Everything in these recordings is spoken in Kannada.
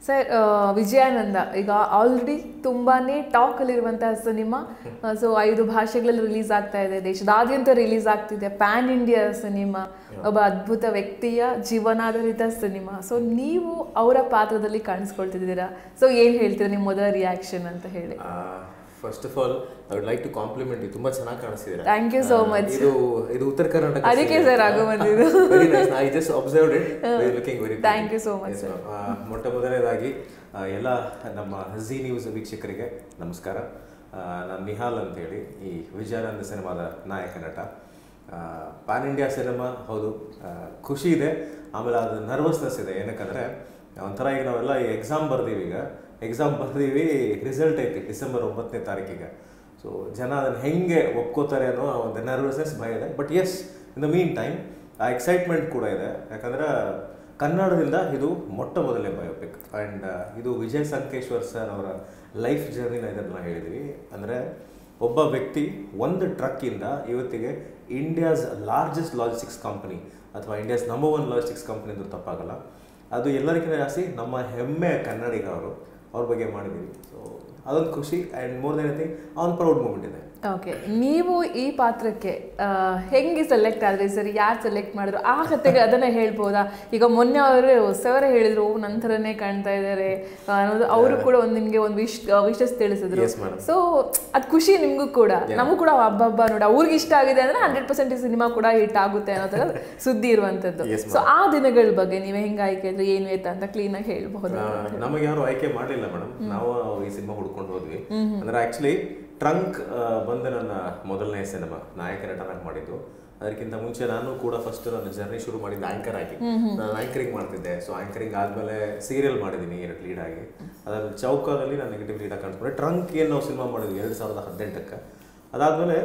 ಸರ್ ವಿಜಯಾನಂದ ಈಗ ಆಲ್ರೆಡಿ ತುಂಬಾನೇ ಟಾಕ್ ಅಲ್ಲಿರುವಂತಹ ಸಿನಿಮಾ ಸೊ ಐದು ಭಾಷೆಗಳಲ್ಲಿ ರಿಲೀಸ್ ಆಗ್ತಾ ಇದೆ ದೇಶದಾದ್ಯಂತ ರಿಲೀಸ್ ಆಗ್ತಿದೆ ಪ್ಯಾನ್ ಇಂಡಿಯಾ ಸಿನಿಮಾ ಒಬ್ಬ ಅದ್ಭುತ ವ್ಯಕ್ತಿಯ ಜೀವನಾಧಾರಿತ ಸಿನಿಮಾ ಸೊ ನೀವು ಅವರ ಪಾತ್ರದಲ್ಲಿ ಕಾಣಿಸ್ಕೊಳ್ತಿದ್ದೀರಾ ಸೊ ಏನ್ ಹೇಳ್ತೀರಾ ನಿಮ್ಮ ಮೊದಲ ರಿಯಾಕ್ಷನ್ ಅಂತ ಹೇಳಿ first of all I would like to compliment you ತುಂಬಾ ಚೆನ್ನಾಗಿ ಕಾಣಿಸ್ತಿದ್ದೀರಾ Thank you so ಆ, much. ಇದು ಇದು ಉತ್ತರ ಕರ್ನಾಟಕ ಅದಕ್ಕೆ sir ಆಗು ಬಂದಿದ್ದು. Very nice I just observed it looking very Thank you so much, sir. ಮೊಟ್ಟ ಮೊದಲನೇದಾಗಿ ಆ, ಎಲ್ಲ ನಮ್ಮ ಝಿ ನ್ಯೂಸ್ ವೀಕ್ಷಕರಿಗೆ ನಮಸ್ಕಾರ ನಾನು ನಿಹಾಲ್ ಅಂತ ಹೇಳಿ ಈ ವಿಜಯಾನಂದ ಸಿನಿಮಾದ ನಾಯಕ ನಟ ಪ್ಯಾನ್ ಇಂಡಿಯಾ ಸಿನಿಮಾ ಹೌದು ಆ, ಖುಷಿ ಇದೆ ಆಮೇಲೆ ಅದು ನರ್ವಸ್ನೆಸ್ ಇದೆ ಏನಕ್ಕಂದ್ರೆ ಒಂಥರ ಈಗ ನಾವೆಲ್ಲ ಈ ಎಕ್ಸಾಮ್ ಬರ್ದೀವಿ ಈಗ ಎಕ್ಸಾಮ್ ಬರ್ದೀವಿ ರಿಸಲ್ಟ್ ಐತಿ ಡಿಸೆಂಬರ್ ಒಂಬತ್ತನೇ ತಾರೀಕಿಗೆ ಸೊ ಜನ ಅದನ್ನು ಹೆಂಗೆ ಒಪ್ಕೋತಾರೆ ಅನ್ನೋ ಆ ಒಂದು ನರ್ವಸ್ನೆಸ್ ಭಯ ಇದೆ but as in the mean time ಆ ಎಕ್ಸೈಟ್ಮೆಂಟ್ ಕೂಡ ಇದೆ ಯಾಕಂದ್ರೆ ಕನ್ನಡದಿಂದ ಇದು ಮೊಟ್ಟ ಮೊದಲನೇ ಬಯೋಪಿಕ್ ಆ್ಯಂಡ್ ಇದು ವಿಜಯ್ ಸಂಕೇಶ್ವರ್ ಸರ್ ಅವರ ಲೈಫ್ ಜರ್ನಿನ ಇದನ್ನು ಹೇಳಿದ್ವಿ ಅಂದರೆ ಒಬ್ಬ ವ್ಯಕ್ತಿ ಒಂದು ಟ್ರಕ್ಕಿಂದ ಇವತ್ತಿಗೆ ಇಂಡಿಯಾಸ್ ಲಾರ್ಜೆಸ್ಟ್ ಲಾಜಿಸ್ಟಿಕ್ಸ್ ಕಂಪನಿ ಅಥವಾ India's number one logistics company ಅಂದ್ರೆ ತಪ್ಪಾಗಲ್ಲ ಅದು ಎಲ್ಲರಿಗಿಂತ ಜಾಸ್ತಿ ನಮ್ಮ ಹೆಮ್ಮೆಯ ಕನ್ನಡಿಗ ಅವರು ಅವ್ರ ಬಗ್ಗೆ ಮಾಡಿದ್ದೀವಿ ಸೊ ಅದೊಂದು ಖುಷಿ ಆ್ಯಂಡ್ ಮೋರ್ ದೆನ್ ಎನಿಥಿಂಗ್ ಅವನ್ ಪ್ರೌಡ್ ಮೂಮೆಂಟ್ ಇದೆ ಓಕೆ ನೀವು ಈ ಪಾತ್ರಕ್ಕೆ ಆ, ಹೆಂಗೆ ಸೆಲೆಕ್ಟ್ ಆದ್ರಿ ಸರ್ ಯಾರು ಸೆಲೆಕ್ಟ್ ಮಾಡಿದ್ರು ಆ ಕತೆಗೆ ಅದನ್ನ ಹೇಳ್ಬೋದಾ ಈಗ ಮೊನ್ನೆ ಅವರು ಸರ್ ಹೇಳಿದ್ರು "ಓ, ನನ್ ಥರನೇ ಕಾಣ್ತಾ ಇದ್ದಾರೆ ಅನ್ನೋದು ಅವರು ಕೂಡ ಒಂದು ನಿಮ್ಗೆ ಒಂದು ವಿಶ್ ವಿಶಸ್ ತಿಳಿಸಿದ್ರು Yes, madam. ಸೊ ಅದ್ ಖುಷಿ ನಿಮ್ಗೂ ಕೂಡ ನಮಗೂ ಕೂಡ ಹಬ್ಬ ಹಬ್ಬ ನೋಡಿ ಅವ್ರಿಗೆ ಇಷ್ಟ ಆಗಿದೆ ಅಂದ್ರೆ ಹಂಡ್ರೆಡ್ ಪರ್ಸೆಂಟ್ ಈ ಸಿನಿಮಾ ಕೂಡ ಹಿಟ್ ಆಗುತ್ತೆ ಅನ್ನೋ ತರ ಸುದ್ದಿ ಇರುವಂತದ್ದು Yes, ಸೊ ಆ ದಿನಗಳ ಬಗ್ಗೆ ನೀವೇ ಹೆಂಗ್ ಆಯ್ಕೆ ಇದ್ರೆ ಏನು ಎತ್ತ ಅಂತ ಕ್ಲೀನ್ ಆಗಿ ಹೇಳ್ಬಹುದು ಆ, ನಮಗೆ ಯಾರು ಆಯ್ಕೆ ಮಾಡಲಿಲ್ಲ ಮೇಡಮ್ ನಾವು ಈ ಸಿನಿಮಾ ಹುಡ್ಕೊಂಡು ಹೋದ್ವಿ ಅಂದ್ರೆ ಆಕ್ಚುಲಿ ಟ್ರಂಕ್ ಬಂದು ನನ್ನ ಮೊದಲನೇ ಸಿನಿಮಾ ನಾಯಕ ನಟನಾಗಿ ಮಾಡಿದ್ದು ಅದಕ್ಕಿಂತ ಮುಂಚೆ ನಾನು ಕೂಡ ಫಸ್ಟ್ ನನ್ನ ಜರ್ನಿ ಶುರು ಮಾಡಿದ್ದು ಆಂಕರ್ ಆಗಿ ನಾನು ಆಂಕರಿಂಗ್ ಮಾಡ್ತಿದ್ದೆ ಸೊ ಆಂಕರಿಂಗ್ ಆದ್ಮೇಲೆ ಸೀರಿಯಲ್ ಮಾಡಿದ್ದೀನಿ ಎರಡು ಲೀಡ್ ಆಗಿ ಅದಾದ್ಮೇಲೆ ಚೌಕದಲ್ಲಿ ನಾನು ನೆಗೆಟಿವ್ ಲೀಡ್ ಆಗಿ ಕಾಣಿಸ್ಕೊಂಡೆ ಟ್ರಂಕ್ ಏನು ನಾವು ಸಿನಿಮಾ ಮಾಡಿದ್ವಿ ಎರಡು ಸಾವಿರದ ಹದಿನೆಂಟಕ್ಕೆ ಅದಾದಮೇಲೆ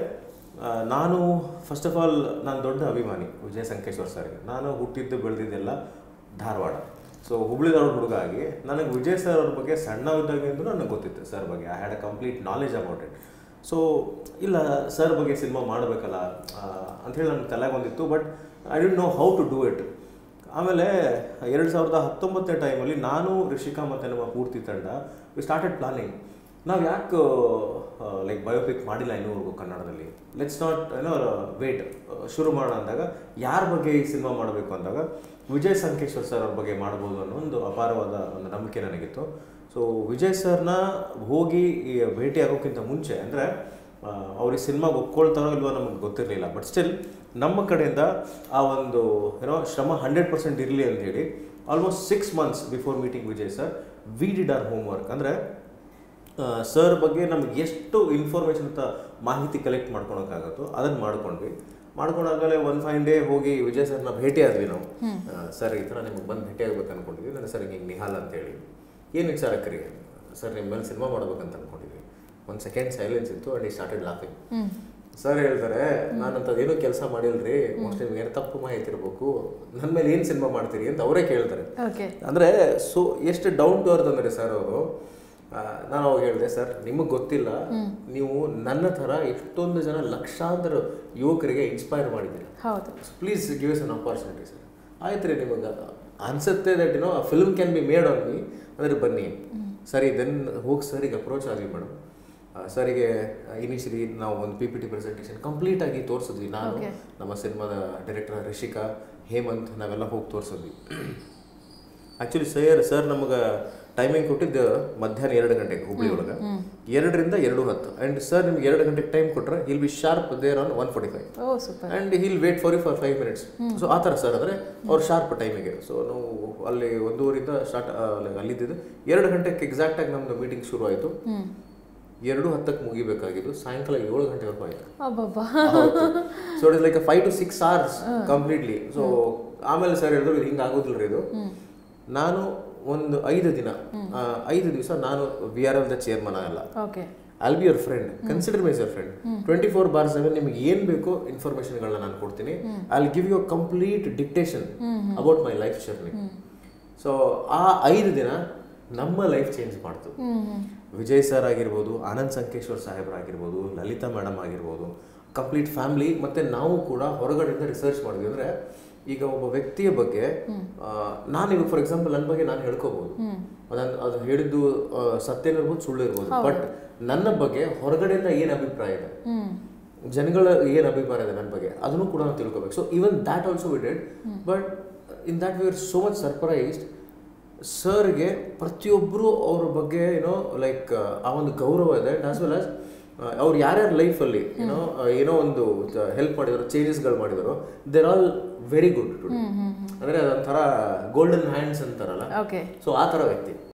ನಾನು ಫಸ್ಟ್ ಆಫ್ ಆಲ್ ನಾನು ದೊಡ್ಡ ಅಭಿಮಾನಿ ವಿಜಯ ಸಂಕೇಶ್ವರ್ ಸರ್ಗೆ ನಾನು ಹುಟ್ಟಿದ್ದು ಬೆಳೆದಿದ್ದೆಲ್ಲ ಧಾರವಾಡ ಸೊ ಹುಬ್ಳಿ ಧಾರವಾಡ ಹುಡುಗ ಆಗಿ ನನಗೆ ವಿಜಯ್ ಸರ್ ಅವ್ರ ಬಗ್ಗೆ ಸಣ್ಣ ಇದ್ದಾಗಿಂದ ನನಗೆ ಗೊತ್ತಿತ್ತು ಸರ್ ಬಗ್ಗೆ I had a complete knowledge about it so ಇಲ್ಲ ಸರ್ ಬಗ್ಗೆ ಸಿನಿಮಾ ಮಾಡಬೇಕಲ್ಲ ಅಂಥೇಳಿ ನನ್ನ ತಲೆಗೆ ಬಂದಿತ್ತು but I don't know how to do it ಆಮೇಲೆ ಎರಡು ಸಾವಿರದ ಹತ್ತೊಂಬತ್ತನೇ ಟೈಮಲ್ಲಿ ನಾನು ರಿಷಿಕಾ ಮತ್ತು ನಮ್ಮ ಪೂರ್ತಿ ತಂಡ ವಿ ಸ್ಟಾರ್ಟೆಡ್ ಪ್ಲಾನಿಂಗ್ ನಾವು ಯಾಕೆ ಲೈಕ್ ಬಯೋಪಿಕ್ ಮಾಡಿಲ್ಲ ಇನ್ನೂವರೆಗೂ ಕನ್ನಡದಲ್ಲಿ ಲೆಟ್ಸ್ ನಾಟ್ ಏನೋ ವೇಟ್ ಶುರು ಮಾಡೋಣ ಅಂದಾಗ ಯಾರ ಬಗ್ಗೆ ಈ ಸಿನಿಮಾ ಮಾಡಬೇಕು ಅಂದಾಗ ವಿಜಯ್ ಸಂಕೇಶ್ವರ್ ಸರ್ ಅವ್ರ ಬಗ್ಗೆ ಮಾಡ್ಬೋದು ಅನ್ನೋ ಒಂದು ಅಪಾರವಾದ ಒಂದು ನಂಬಿಕೆ ನನಗಿತ್ತು ಸೊ ವಿಜಯ್ ಸರ್ನ ಹೋಗಿ ಈ ಭೇಟಿ ಆಗೋಕ್ಕಿಂತ ಮುಂಚೆ ಅಂದರೆ ಅವ್ರು ಈ ಸಿನಿಮಾಗೆ ಒಪ್ಕೊಳ್ತಾರೋ ಇಲ್ವೋ ನಮಗೆ ಗೊತ್ತಿರಲಿಲ್ಲ ಬಟ್ ಸ್ಟಿಲ್ ನಮ್ಮ ಕಡೆಯಿಂದ ಆ ಒಂದು ಏನೋ ಶ್ರಮ ಹಂಡ್ರೆಡ್ ಪರ್ಸೆಂಟ್ ಇರಲಿ ಅಂತ ಹೇಳಿ almost six months before meeting Vijay sir we did our homework ಅಂದರೆ ಸರ್ ಬಗ್ಗೆ ನಮ್ಗೆ ಎಷ್ಟು ಇನ್ಫಾರ್ಮೇಷನ್ ಅಂತ ಮಾಹಿತಿ ಕಲೆಕ್ಟ್ ಮಾಡ್ಕೊಳಕ್ಕಾಗತ್ತೋ ಅದನ್ನು ಮಾಡ್ಕೊಂಡ್ವಿ ಮಾಡ್ಕೊಂಡಾಗಲೇ ಒನ್ ಫೈನ್ ಡೇ ಹೋಗಿ ವಿಜಯ್ ಸರ್ನ ಭೇಟಿ ಆದ್ವಿ ನಾವು ಸರ್ ಈ ಥರ ನಿಮಗೆ ಬಂದು ಭೇಟಿ ಆಗ್ಬೇಕು ಅನ್ಕೊಂಡಿದ್ವಿ ನನ್ನ ಸರ್ ಹಿಂಗೆ ನಿಹಾಲ್ ಅಂತೇಳಿ ಏನು ವಿಚಾರಕ್ರಿ ಸರ್ ನಿಮ್ಮ ಮೇಲೆ ಸಿನಿಮಾ ಮಾಡ್ಬೇಕಂತ ಅನ್ಕೊಂಡಿದ್ವಿ ಒಂದು ಸೆಕೆಂಡ್ ಸೈಲೆನ್ಸ್ ಇತ್ತು and he started laughing sir ಹೇಳ್ತಾರೆ ನಾನು ಅಂಥದ್ದೇನು ಕೆಲಸ ಮಾಡಿಲ್ರಿ ಮೋಸ್ಟ್ಲಿ ನಿಮ್ಗೆ ಏನೋ ತಪ್ಪು ಮಾಹಿತಿ ಇರಬೇಕು ನನ್ನ ಮೇಲೆ ಏನು ಸಿನಿಮಾ ಮಾಡ್ತೀರಿ ಅಂತ ಅವರೇ ಕೇಳ್ತಾರೆ ಓಕೆ ಅಂದ್ರೆ ಸೊ ಎಷ್ಟು ಡೌನ್ ಟು ಅರ್ತ್ ಅಂದ್ರೆ ಸರ್ ಅವರು ನಾನು ಅವಾಗ ಹೇಳಿದೆ ಸರ್ ನಿಮಗೆ ಗೊತ್ತಿಲ್ಲ ನೀವು ನನ್ನ ಥರ ಎಷ್ಟೊಂದು ಜನ ಲಕ್ಷಾಂತರ ಯುವಕರಿಗೆ ಇನ್ಸ್ಪೈರ್ ಮಾಡಿದ್ದೀರ ಹೌದು please give us an opportunity sir ಆಯ್ತು ರೀ ನಿಮಗೆ ಅನ್ಸುತ್ತೆ ದಟ್ ಏನೋ film can be made on me ಅಂದರೆ ಬನ್ನಿ ಸರಿ ದೆನ್ ಹೋಗಿ ಸರಿಗೆ ಅಪ್ರೋಚ್ ಆದ್ವಿ ಮೇಡಮ್ ಸರಿಗೆ ಇನಿಷಿಯಲಿ ನಾವು ಒಂದು P P T presentation complete ಆಗಿ ತೋರಿಸಿದ್ವಿ ನಾನು Okay. ನಮ್ಮ ಸಿನಿಮಾದ ಡೈರೆಕ್ಟರ್ ರಿಷಿಕಾ ಹೇಮಂತ್ ನಾವೆಲ್ಲ ಹೋಗಿ ತೋರಿಸಿದ್ವಿ ಆ್ಯಕ್ಚುಲಿ ಸರ್ ಸರ್ ನಮಗೆ ಟೈಮಿಂಗ್ ಕೊಟ್ಟಿದ್ದು ಮಧ್ಯಾಹ್ನ ಎರಡು ಗಂಟೆಗೆ ಹುಬ್ಳಿ ಒಳಗೆ ಎರಡರಿಂದ ಎರಡು ಹತ್ತು ಆ್ಯಂಡ್ ಸರ್ ನಿಮ್ಗೆ ಎರಡು ಗಂಟೆಗೆ ಟೈಮ್ ಕೊಟ್ಟರೆ he'll be sharp there on one forty five oh super and he'll wait for you for five minutes so ಆ ಥರ ಸರ್ ಅಂದರೆ ಅವ್ರು ಶಾರ್ಪ್ ಟೈಮಿಗೆ ಸೊ ನಾವು ಅಲ್ಲಿ ಒಂದೂವರೆಯಿಂದ ಸ್ಟಾರ್ಟ್ ಅಲ್ಲಿದ್ದಿದ್ದು ಎರಡು ಗಂಟೆಗೆ ಎಕ್ಸಾಕ್ಟಾಗಿ ನಮ್ಮದು ಮೀಟಿಂಗ್ ಶುರು ಆಯಿತು ಎರಡು ಹತ್ತಕ್ಕೆ ಮುಗಿಬೇಕಾಗಿದ್ದು ಸಾಯಂಕಾಲ ಏಳು ಗಂಟೆವರೆಗೂ ಆಯಿತು ಅಬ್ಬಬ್ಬಾ so it is like five to six hours completely so ಆಮೇಲೆ ಸರ್ ಹೇಳಿದ್ರು ಇದು ಹಿಂಗೆ ಆಗೋದಿಲ್ಲ ರೀ ಇದು ನಾನು ಒಂದು ಐದು ದಿನ ಆ, ಐದು ದಿವಸ ನಾನು V R L the chairman ಆಗಲ್ಲ okay I'll be your friend consider my your friend twenty four by seven ನಿಮ್ಗೆ ಏನು ಬೇಕೋ ಇನ್ಫಾರ್ಮೇಷನ್ಗಳನ್ನ ನಾನು ಕೊಡ್ತೀನಿ I give you complete dictation about my life journey so ಆ ಐದು ದಿನ ನಮ್ಮ ಲೈಫ್ ಚೇಂಜ್ ಮಾಡ್ತು ವಿಜಯ್ ಸರ್ ಆಗಿರ್ಬೋದು ಆನಂದ್ ಸಂಕೇಶ್ವರ್ ಸಾಹೇಬ್ರಾಗಿರ್ಬೋದು ಲಲಿತಾ ಮೇಡಮ್ ಆಗಿರ್ಬೋದು ಕಂಪ್ಲೀಟ್ ಫ್ಯಾಮಿಲಿ ಮತ್ತೆ ನಾವು ಕೂಡ ಹೊರಗಡೆಯಿಂದ ರಿಸರ್ಚ್ ಮಾಡಿದ್ವಿ ಅಂದ್ರೆ ಈಗ ಒಬ್ಬ ವ್ಯಕ್ತಿಯ ಬಗ್ಗೆ ಆ, ನಾನು ಈಗ ಫಾರ್ ಎಕ್ಸಾಂಪಲ್ ನನ್ನ ಬಗ್ಗೆ ನಾನು ಹೇಳ್ಕೋಬಹುದು ಅದನ್ನು ಅದು ಹೇಳಿದ್ದು ಆ, ಸತ್ಯನೂ ಇರ್ಬೋದು ಸುಳ್ಳು ಇರ್ಬೋದು ಬಟ್ ನನ್ನ ಬಗ್ಗೆ ಹೊರಗಡೆಯಿಂದ ಏನು ಅಭಿಪ್ರಾಯ ಇದೆ ಜನಗಳ ಏನು ಅಭಿಪ್ರಾಯ ಇದೆ ನನ್ನ ಬಗ್ಗೆ ಅದನ್ನು ಕೂಡ ನಾವು ತಿಳ್ಕೊಬೇಕು so even that also we did but in that we are so much surprised ಸರ್ಗೆ ಪ್ರತಿಯೊಬ್ಬರು ಅವ್ರ ಬಗ್ಗೆ ಏನೋ ಲೈಕ್ ಆ ಒಂದು ಗೌರವ ಇದೆ ಆಸ್ ವೆಲ್ ಆಸ್ ಅವ್ರು ಯಾರ್ಯಾರ ಲೈಫಲ್ಲಿ ಏನೋ ಏನೋ ಒಂದು ಹೆಲ್ಪ್ ಮಾಡಿದಾರೋ ಚೇಂಜಸ್ಗಳು ಮಾಡಿದಾರೋ they're all very good too ಅಂದರೆ ಅದೊಂಥರ ಗೋಲ್ಡನ್ ಹ್ಯಾಂಡ್ಸ್ ಅಂತಾರಲ್ಲ ಓಕೆ ಸೊ ಆ ಥರ ವ್ಯಕ್ತಿ